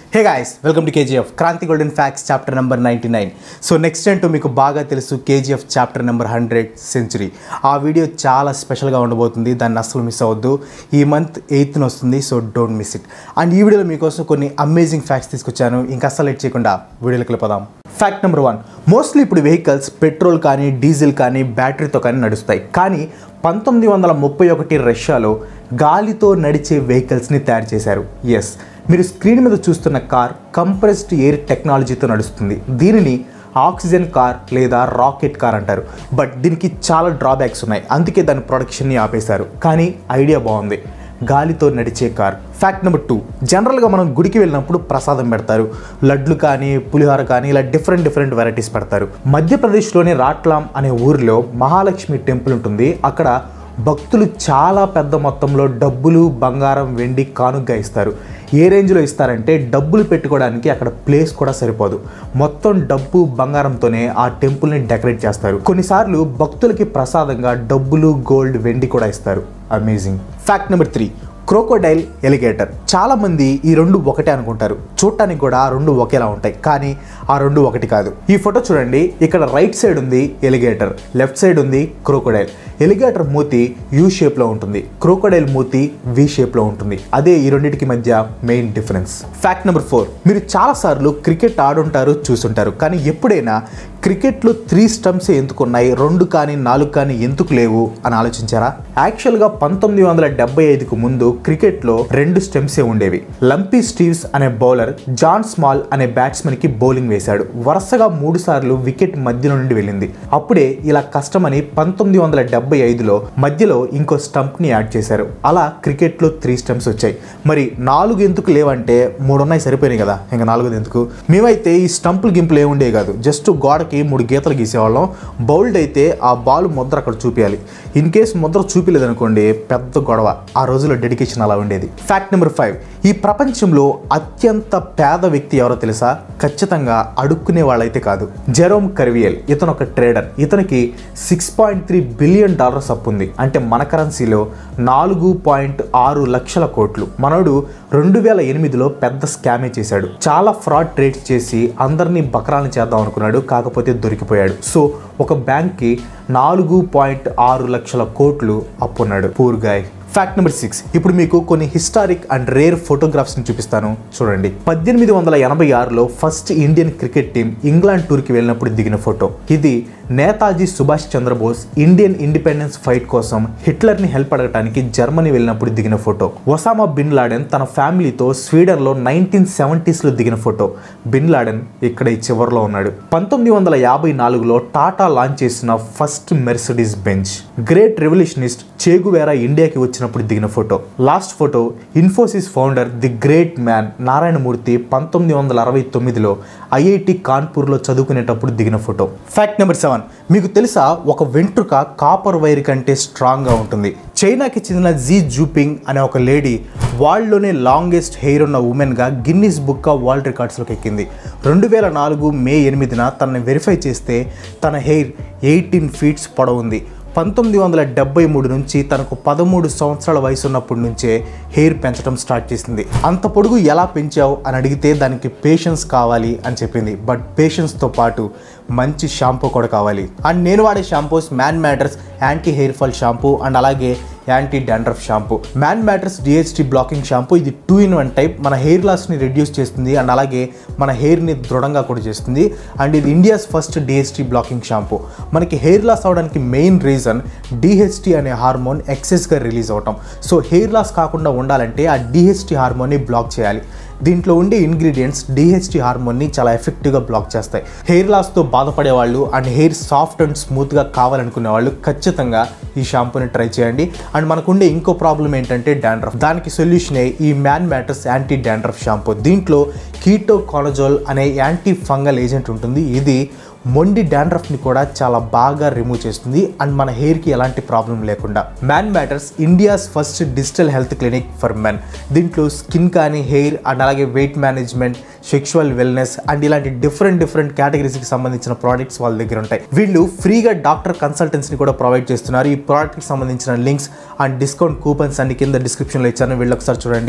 hey guys welcome to KGF Kranti golden facts chapter number ninety nine so next ఏంటో మీకు బాగా తెలుసు KGF chapter number hundred century ఆ video చాలా స్పెషల్గా ఉండబోతుంది దాన్ని అస్సలు మిస్ అవ్వద్దు ఈ మంత్ ఎయిత్న వస్తుంది so don't miss it and ఈ వీడియోలో మీకోసం కొన్ని అమేజింగ్ ఫ్యాక్ట్స్ తీసుకొచ్చాను ఇంకా అస్సలు లేట్ చేయకుండా వీడియోలోకి వెళ్ళిపోదాం ఫ్యాక్ట్ నెంబర్ వన్ మోస్ట్లీ ఇప్పుడు వెహికల్స్ పెట్రోల్ కానీ డీజిల్ కానీ బ్యాటరీతో కానీ నడుస్తాయి కానీ పంతొమ్మిది వందల ముప్పై ఒకటి రష్యాలో గాలితో నడిచే వెహికల్స్ని తయారు చేశారు ఎస్ మీరు స్క్రీన్ మీద చూస్తున్న కార్ కంప్రెస్డ్ ఎయిర్ టెక్నాలజీతో నడుస్తుంది దీనిని ఆక్సిజన్ కార్ లేదా రాకెట్ కార్ అంటారు బట్ దీనికి చాలా డ్రాబ్యాక్స్ ఉన్నాయి అందుకే దాని ప్రొడక్షన్ని ఆపేశారు కానీ ఐడియా బాగుంది గాలితో నడిచే కార్ ఫ్యాక్ట్ నెంబర్ టూ జనరల్గా మనం గుడికి వెళ్ళినప్పుడు ప్రసాదం పెడతారు లడ్లు కానీ పులిహోర కానీ ఇలా డిఫరెంట్ డిఫరెంట్ వెరైటీస్ పెడతారు మధ్యప్రదేశ్లోని రాట్లాం అనే ఊరిలో మహాలక్ష్మి టెంపుల్ ఉంటుంది అక్కడ భక్తులు చాలా పెద్ద మొత్తంలో డబ్బులు బంగారం వెండి కానుగ్గా ఇస్తారు ఏ రేంజ్లో ఇస్తారంటే డబ్బులు పెట్టుకోవడానికి అక్కడ ప్లేస్ కూడా సరిపోదు మొత్తం డబ్బు బంగారంతోనే ఆ టెంపుల్ని డెకరేట్ చేస్తారు కొన్నిసార్లు భక్తులకి ప్రసాదంగా డబ్బులు గోల్డ్ వెండి కూడా ఇస్తారు amazing fact number three crocodile alligator చాలా మంది ఈ రెండు ఒకటే అనుకుంటారు చూడటానికి కూడా ఆ రెండు ఒకేలా ఉంటాయి కానీ ఆ రెండు ఒకటి కాదు ఈ ఫోటో చూడండి ఇక్కడ రైట్ సైడ్ ఉంది ఎలిగేటర్ లెఫ్ట్ సైడ్ ఉంది క్రోకోడైల్ ఎలిగేటర్ మూతి యూ షేప్లో ఉంటుంది క్రోకోడైల్ మూతి వి షేప్లో ఉంటుంది అదే ఈ రెండింటికి మధ్య main difference fact number four మీరు చాలాసార్లు క్రికెట్ ఆడుంటారు చూసుంటారు కానీ ఎప్పుడైనా క్రికెట్లో త్రీ స్టంప్స్ ఎందుకు ఉన్నాయి రెండు కానీ నాలుగు కానీ ఎందుకు లేవు అని ఆలోచించారా యాక్చువల్గా పంతొమ్మిది వందల డెబ్బై ఐదుకు ముందు క్రికెట్లో రెండు స్టెమ్సే ఉండేవి లంపీ స్టీవ్స్ అనే బౌలర్ జాన్ స్మాల్ అనే బ్యాట్స్మెన్ కి బౌలింగ్ వేశాడు వరుసగా మూడు సార్లు వికెట్ మధ్యలో నుండి వెళ్ళింది అప్పుడే ఇలా కష్టమని పంతొమ్మిది వందల డెబ్బై ఐదులో మధ్యలో ఇంకో స్టంప్ ని యాడ్ చేశారు అలా క్రికెట్లో త్రీ స్టంప్స్ వచ్చాయి మరి నాలుగు ఎందుకు లేవంటే మూడు ఉన్నాయి సరిపోయినాయి కదా ఇంకా నాలుగోది ఎందుకు మేమైతే ఈ స్టంపులు గింపులు ఏముండే కాదు జస్ట్ గోడకి మూడు గీతలు గీసేవాళ్ళం బౌల్డ్ అయితే ఆ బాల్ ముద్ర అక్కడ చూపించాలి ఇన్ కేస్ ముద్ర చూపించలేదనుకోండి పెద్ద గొడవ ఆ రోజుల్లో డెడికేషన్ అలా ఉండేది ఫ్యాక్ట్ నెంబర్ ఫైవ్ ఈ ప్రపంచంలో అత్యంత పేద వ్యక్తి ఎవరో తెలుసా ఖచ్చితంగా అడుక్కునే వాళ్ళైతే కాదు జెరోమ్ కర్వియల్ ఇతను ఒక ట్రేడర్ ఇతనికి six point three billion dollars అప్పు ఉంది అంటే మన కరెన్సీలో నాలుగు పాయింట్ ఆరు లక్షల కోట్లు మనోడు రెండు వేల ఎనిమిదిలో పెద్ద స్కామే చేశాడు చాలా ఫ్రాడ్ ట్రేడ్స్ చేసి అందరినీ బకరాలను చేద్దాం అనుకున్నాడు కాకపోతే దొరికిపోయాడు సో ఒక బ్యాంక్కి నాలుగు పాయింట్ ఆరు లక్షల కోట్లు అప్పున్నాడు poor guy fact number six ఇప్పుడు మీకు కొన్ని హిస్టారిక్ అండ్ రేర్ ఫోటోగ్రాఫ్స్ని చూపిస్తాను చూడండి పద్దెనిమిది వందల ఎనభై ఆరులో first Indian cricket team England టూర్కి వెళ్ళినప్పుడు దిగిన ఫోటో ఇది Netaji Subhash Chandra Bose Indian independence fight కోసం హిట్లర్ని హెల్ప్ అడగటానికి జర్మనీ వెళ్ళినప్పుడు దిగిన ఫోటో ఒసామా బిన్ లాడెన్ తన ఫ్యామిలీతో స్వీడన్లో నైన్టీన్ సెవెంటీస్లో దిగిన ఫోటో బిన్ లాడెన్ ఇక్కడ ఈ చివరిలో ఉన్నాడు పంతొమ్మిది వందల యాభై నాలుగులో టాటా లాంచ్ చేసిన first Mercedes Benz great revolutionist Che Guevara ఇండియాకి వచ్చినప్పుడు దిగిన photo last photo Infosys founder the great man Narayana Murthy పంతొమ్మిది వందల అరవై తొమ్మిదిలో ఐఐటి కాన్పూర్లో చదువుకునేటప్పుడు దిగిన ఫోటో ఫ్యాక్ట్ నెంబర్ సెవెన్ మీకు తెలుసా ఒక వెంట్రుక కాపర్ వైర్ కంటే స్ట్రాంగ్గా ఉంటుంది చైనాకి చెందిన జీ జూపింగ్ అనే ఒక లేడీ వరల్డ్లోనే లాంగెస్ట్ హెయిర్ ఉన్న ఉమెన్గా గిన్నిస్ బుక్ ఆఫ్ వరల్డ్ రికార్డ్స్లోకి ఎక్కింది రెండు వేల నాలుగు మే ఎనిమిదిన తనని వెరిఫై చేస్తే తన హెయిర్ ఎయిటీన్ ఫీట్స్ పొడవుంది పంతొమ్మిది వందల డెబ్బై మూడు నుంచి తనకు పదమూడు సంవత్సరాల వయసు ఉన్నప్పటి నుంచే హెయిర్ పెంచడం స్టార్ట్ చేసింది అంత పొడుగు ఎలా పెంచావు అని అడిగితే దానికి పేషెన్స్ కావాలి అని చెప్పింది బట్ పేషెన్స్తో పాటు మంచి షాంపూ కూడా కావాలి అండ్ నేను వాడే shampoos Man Matters anti hair fall shampoo and అలాగే anti dandruff shampoo Man Matters DHT blocking shampoo ఇది టూ ఇన్ వన్ టైప్ మన హెయిర్ లాస్ని రెడ్యూస్ చేస్తుంది అండ్ అలాగే మన హెయిర్ని దృఢంగా కూడా చేస్తుంది అండ్ ఇది India's first DHT blocking shampoo మనకి హెయిర్ లాస్ అవడానికి మెయిన్ రీజన్ డిహెచ్టీ అనే హార్మోన్ ఎక్సెస్గా రిలీజ్ అవటం సో హెయిర్ లాస్ కాకుండా ఉండాలంటే ఆ డిహెచ్టీ హార్మోన్ని బ్లాక్ చేయాలి దీంట్లో ఉండే ఇంగ్రీడియంట్స్ డిహెచ్టీ హార్మోన్ని చాలా ఎఫెక్టివ్గా బ్లాక్ చేస్తాయి హెయిర్ లాస్తో బాధపడే వాళ్ళు అండ్ హెయిర్ సాఫ్ట్ అండ్ స్మూత్గా కావాలనుకునే వాళ్ళు ఖచ్చితంగా ఈ షాంపూని ట్రై చేయండి అండ్ మనకుండే ఇంకో ప్రాబ్లం ఏంటంటే డాండ్రఫ్ దానికి సొల్యూషనే ఈ Man Matters anti dandruff shampoo దీంట్లో కీటో కానజోల్ అనే యాంటీ ఫంగల్ ఏజెంట్ ఉంటుంది ఇది మొండి డాండ్రఫ్ని కూడా చాలా బాగా రిమూవ్ చేస్తుంది అండ్ మన హెయిర్కి ఎలాంటి ప్రాబ్లం లేకుండా Man Matters India's first digital health clinic for men దీంట్లో స్కిన్ కానీ హెయిర్ అండ్ అలాగే weight management sexual wellness and ఇలాంటి డిఫరెంట్ డిఫరెంట్ కేటగిరీస్కి సంబంధించిన ప్రోడక్ట్స్ వాళ్ళ దగ్గర ఉంటాయి వీళ్ళు ఫ్రీగా డాక్టర్ కన్సల్టెన్సీని కూడా ప్రొవైడ్ చేస్తున్నారు ఈ ప్రోడక్ట్కి సంబంధించిన లింక్స్ అండ్ డిస్కౌంట్ కూపన్స్ అన్ని కింద డిస్క్రిప్షన్లో ఇచ్చాను వీళ్ళు ఒకసారి చూడండి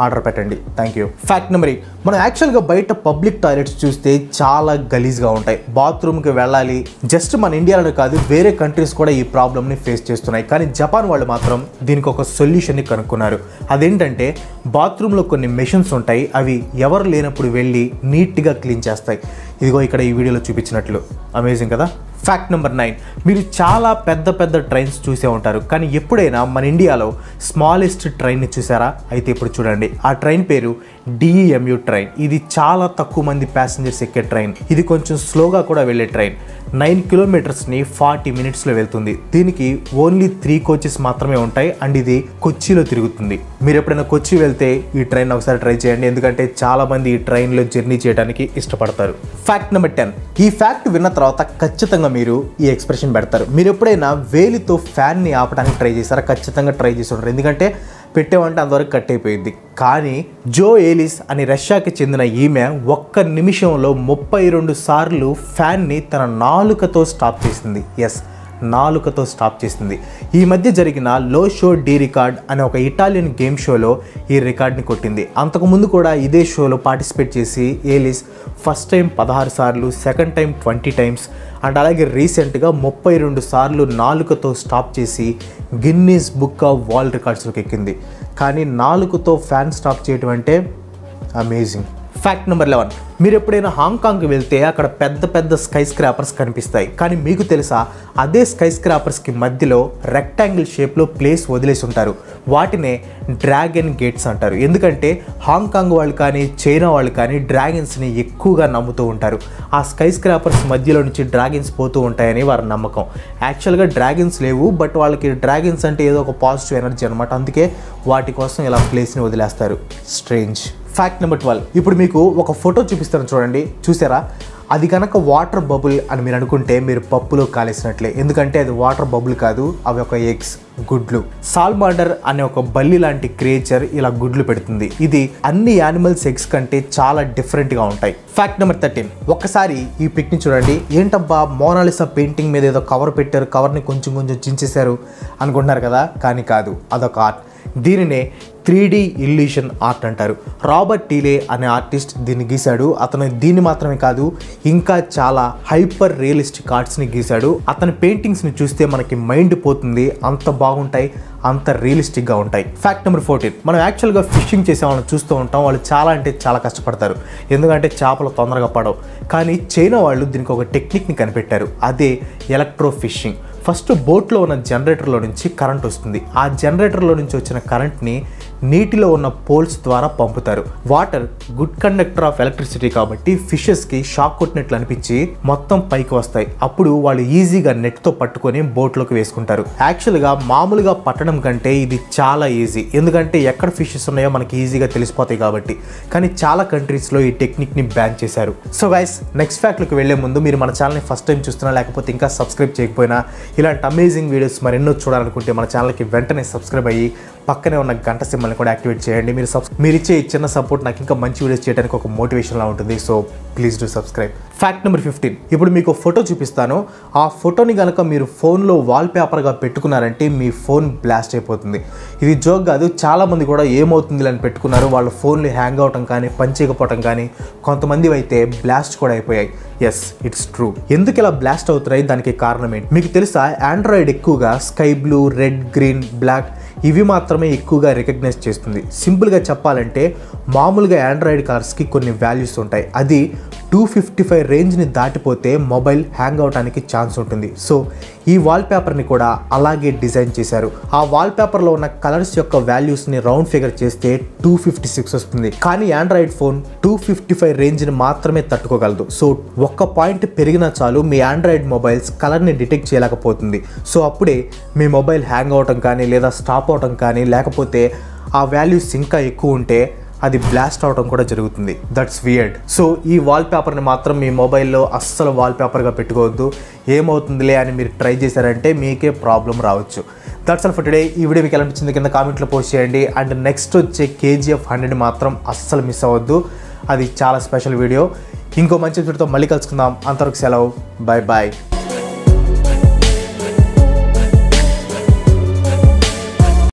ఆర్డర్ పెట్టండి thank you fact number eight మనం యాక్చువల్గా బయట పబ్లిక్ టాయిలెట్స్ చూస్తే చాలా గలీజ్గా ఉంటాయి బాత్రూమ్కి వెళ్ళాలి జస్ట్ మన ఇండియాలోనే కాదు వేరే కంట్రీస్ కూడా ఈ ప్రాబ్లమ్ని ఫేస్ చేస్తున్నాయి కానీ జపాన్ వాళ్ళు మాత్రం దీనికి ఒక సొల్యూషన్ని కనుక్కున్నారు అదేంటంటే బాత్రూంలో కొన్ని మెషిన్స్ ఉంటాయి అవి ఎవరు లేనప్పుడు వెళ్ళి నీట్గా క్లీన్ చేస్తాయి ఇదిగో ఇక్కడ ఈ వీడియోలో చూపించినట్లు అమేజింగ్ కదా ఫ్యాక్ట్ నెంబర్ నైన్ మీరు చాలా పెద్ద పెద్ద ట్రైన్స్ చూసే ఉంటారు కానీ ఎప్పుడైనా మన ఇండియాలో స్మాలెస్ట్ ట్రైన్ని చూసారా అయితే ఇప్పుడు చూడండి ఆ ట్రైన్ పేరు డిఈఎంయు ట్రైన్ ఇది చాలా తక్కువ మంది ప్యాసింజర్స్ ఎక్కే ట్రైన్ ఇది కొంచెం స్లోగా కూడా వెళ్ళే ట్రైన్ నైన్ కిలోమీటర్స్ని ఫార్టీ మినిట్స్లో వెళ్తుంది దీనికి ఓన్లీ త్రీ కోచెస్ మాత్రమే ఉంటాయి అండ్ ఇది కొచ్చిలో తిరుగుతుంది మీరు ఎప్పుడైనా కొచ్చి వెళ్తే ఈ ట్రైన్ ఒకసారి ట్రై చేయండి ఎందుకంటే చాలా మంది ఈ ట్రైన్లో జర్నీ చేయడానికి ఇష్టపడతారు ఫ్యాక్ట్ నెంబర్ టెన్ ఈ ఫ్యాక్ట్ విన్న తర్వాత ఖచ్చితంగా మీరు ఈ ఎక్స్ప్రెషన్ పెడతారు మీరు ఎప్పుడైనా వేలితో ఫ్యాన్ని ఆపడానికి ట్రై చేస్తారా ఖచ్చితంగా ట్రై చేసి ఉంటారు ఎందుకంటే పెట్టేవంటే అంతవరకు కట్ అయిపోయింది కానీ జో ఏలిస్ అని రష్యాకి చెందిన ఈమె ఒక్క నిమిషంలో ముప్పై రెండు సార్లు ఫ్యాన్ని తన నాలుకతో స్టాప్ చేసింది ఎస్ నాలుకతో స్టాప్ చేసింది ఈ మధ్య జరిగిన లో షో డీ రికార్డ్ అనే ఒక ఇటాలియన్ గేమ్ షోలో ఈ రికార్డ్ని కొట్టింది అంతకుముందు కూడా ఇదే షోలో పార్టిసిపేట్ చేసి ఏలిస్ ఫస్ట్ టైం పదహారు సార్లు second time twenty times and అలాగే రీసెంట్గా ముప్పై రెండు సార్లు నాలుకతో స్టాప్ చేసి గిన్నీస్ బుక్ ఆఫ్ వరల్డ్ రికార్డ్స్లోకి ఎక్కింది కానీ నాలుకతో ఫ్యాన్ స్టాప్ చేయటం అంటే అమేజింగ్ ఫ్యాక్ట్ నెంబర్ లెవెన్ మీరు ఎప్పుడైనా హాంకాంగ్కి వెళ్తే అక్కడ పెద్ద పెద్ద స్కై స్క్రాపర్స్ కనిపిస్తాయి కానీ మీకు తెలుసా అదే స్కై స్క్రాపర్స్కి మధ్యలో రెక్టాంగిల్ షేప్లో ప్లేస్ వదిలేసి ఉంటారు వాటినే డ్రాగన్ గేట్స్ అంటారు ఎందుకంటే హాంకాంగ్ వాళ్ళు కానీ చైనా వాళ్ళు కానీ డ్రాగన్స్ని ఎక్కువగా నమ్ముతూ ఉంటారు ఆ స్కై స్క్రాపర్స్ మధ్యలో నుంచి డ్రాగన్స్ పోతూ ఉంటాయని వారి నమ్మకం యాక్చువల్గా డ్రాగన్స్ లేవు బట్ వాళ్ళకి డ్రాగన్స్ అంటే ఏదో ఒక పాజిటివ్ ఎనర్జీ అనమాట అందుకే వాటి కోసం ఇలా ప్లేస్ని వదిలేస్తారు స్ట్రేంజ్ ఫ్యాక్ట్ నెంబర్ ట్వెల్వ్ ఇప్పుడు మీకు ఒక ఫోటో చూపిస్తాను చూడండి చూసారా అది కనుక వాటర్ బబుల్ అని మీరు అనుకుంటే మీరు పప్పులో కాలేసినట్లే ఎందుకంటే అది వాటర్ బబుల్ కాదు అవి ఒక ఎగ్స్ గుడ్లు సాల్మాండర్ అనే ఒక బల్లి లాంటి క్రియేచర్ ఇలా గుడ్లు పెడుతుంది ఇది అన్ని యానిమల్స్ ఎగ్స్ కంటే చాలా డిఫరెంట్గా ఉంటాయి ఫ్యాక్ట్ నెంబర్ థర్టీన్ ఒక్కసారి ఈ పిక్ని చూడండి ఏంటబ్బా మోనాలిసా పెయింటింగ్ మీద ఏదో కవర్ పెట్టారు కవర్ని కొంచెం కొంచెం చించేశారు అనుకుంటున్నారు కదా కానీ కాదు అదొక ఆర్ట్ దీనినే త్రీ డి ఇల్యూషన్ ఆర్ట్ అంటారు రాబర్ట్ టీలే అనే ఆర్టిస్ట్ దీన్ని గీశాడు అతను దీన్ని మాత్రమే కాదు ఇంకా చాలా హైపర్ రియలిస్టిక్ ఆర్ట్స్ని గీశాడు అతని పెయింటింగ్స్ని చూస్తే మనకి మైండ్ పోతుంది అంత బాగుంటాయి అంత రియలిస్టిక్గా ఉంటాయి ఫ్యాక్ట్ నెంబర్ ఫోర్టీన్ మనం యాక్చువల్గా ఫిషింగ్ చేసే వాళ్ళని చూస్తూ ఉంటాం వాళ్ళు చాలా అంటే చాలా కష్టపడతారు ఎందుకంటే చేపలు తొందరగా పడవు కానీ చైనా వాళ్ళు దీనికి ఒక టెక్నిక్ని కనిపెట్టారు అదే ఎలక్ట్రో ఫిషింగ్ ఫస్ట్ బోట్లో ఉన్న జనరేటర్లో నుంచి కరెంట్ వస్తుంది ఆ జనరేటర్లో నుంచి వచ్చిన కరెంట్ని నీటిలో ఉన్న పోల్స్ ద్వారా పంపుతారు water good conductor of electricity కాబట్టి ఫిషెస్కి షాక్ కొట్టినట్లు అనిపించి మొత్తం పైకి వస్తాయి అప్పుడు వాళ్ళు ఈజీగా నెట్తో పట్టుకొని బోట్లోకి వేసుకుంటారు యాక్చువల్గా మామూలుగా పట్టడం కంటే ఇది చాలా ఈజీ ఎందుకంటే ఎక్కడ ఫిషెస్ ఉన్నాయో మనకి ఈజీగా తెలిసిపోతాయి కాబట్టి కానీ చాలా కంట్రీస్లో ఈ టెక్నిక్ని బ్యాన్ చేశారు సో గైస్ నెక్స్ట్ ఫ్యాక్ట్లోకి వెళ్లే ముందు మీరు మన ఛానల్ని ఫస్ట్ టైం చూస్తున్నా లేకపోతే ఇంకా సబ్స్క్రైబ్ చేయకపోయినా ఇలాంటి అమేజింగ్ వీడియోస్ మరెన్నో చూడాలనుకుంటే మన ఛానల్కి వెంటనే సబ్స్క్రైబ్ అయ్యి పక్కనే ఉన్న గంట సింబల్ని కూడా యాక్టివేట్ చేయండి మీరు సబ్ మీరు ఇచ్చే ఈ చిన్న సపోర్ట్ నాకు ఇంకా మంచి వీడియోస్ చేయడానికి ఒక మోటివేషన్లా ఉంటుంది so please do subscribe fact number fifteen ఇప్పుడు మీకు ఒక ఫోటో చూపిస్తాను ఆ ఫోటోని కనుక మీరు ఫోన్లో వాల్ పేపర్గా పెట్టుకున్నారంటే మీ ఫోన్ బ్లాస్ట్ అయిపోతుంది ఇది జోక్ కాదు చాలామంది కూడా ఏమవుతుంది అని పెట్టుకున్నారు వాళ్ళ ఫోన్లు హ్యాంగ్ అవటం కానీ పనిచేయకపోవటం కానీ కొంతమంది అయితే బ్లాస్ట్ కూడా అయిపోయాయి ఎస్ ఇట్స్ ట్రూ ఎందుకు ఇలా బ్లాస్ట్ అవుతున్నాయి దానికి కారణం ఏంటి మీకు తెలుసా ఆండ్రాయిడ్ ఎక్కువగా sky blue red green black ఇవి మాత్రమే ఎక్కువగా రికగ్నైజ్ చేస్తుంది సింపుల్గా చెప్పాలంటే మామూలుగా ఆండ్రాయిడ్ కార్స్కి కొన్ని వాల్యూస్ ఉంటాయి అది టూ ఫిఫ్టీ ఫైవ్ రేంజ్ని దాటిపోతే మొబైల్ హ్యాంగ్ అవడానికి ఛాన్స్ ఉంటుంది సో ఈ వాల్పేపర్ని కూడా అలాగే డిజైన్ చేశారు ఆ వాల్పేపర్లో ఉన్న కలర్స్ యొక్క వాల్యూస్ని రౌండ్ ఫిగర్ చేస్తే టూ ఫిఫ్టీ సిక్స్ వస్తుంది కానీ Android phone two fifty five రేంజ్ని మాత్రమే తట్టుకోగలదు సో ఒక్క పాయింట్ పెరిగినా చాలు మీ ఆండ్రాయిడ్ మొబైల్స్ కలర్ని డిటెక్ట్ చేయలేకపోతుంది సో అప్పుడే మీ మొబైల్ హ్యాంగ్ అవటం కానీ లేదా స్టాప్ అవటం కానీ లేకపోతే ఆ వాల్యూస్ ఇంకా ఎక్కువ ఉంటే అది బ్లాస్ట్ అవడం కూడా జరుగుతుంది దట్స్ వియర్డ్ సో ఈ వాల్ పేపర్ని మాత్రం మీ మొబైల్లో అస్సలు వాల్ పేపర్గా పెట్టుకోవద్దు ఏమవుతుందిలే అని మీరు ట్రై చేశారంటే మీకే ప్రాబ్లం రావచ్చు దట్స్ ఆల్ ఫర్ టుడే ఈ వీడియో మీకు ఎలా అనిపించింది కింద కామెంట్లో పోస్ట్ చేయండి అండ్ నెక్స్ట్ వచ్చే కేజీఎఫ్ హండ్రెడ్ మాత్రం అస్సలు మిస్ అవ్వద్దు అది చాలా స్పెషల్ వీడియో ఇంకో మంచి వీడియోతో మళ్ళీ కలుసుకుందాం అంతవరకు సెలవు బాయ్ బాయ్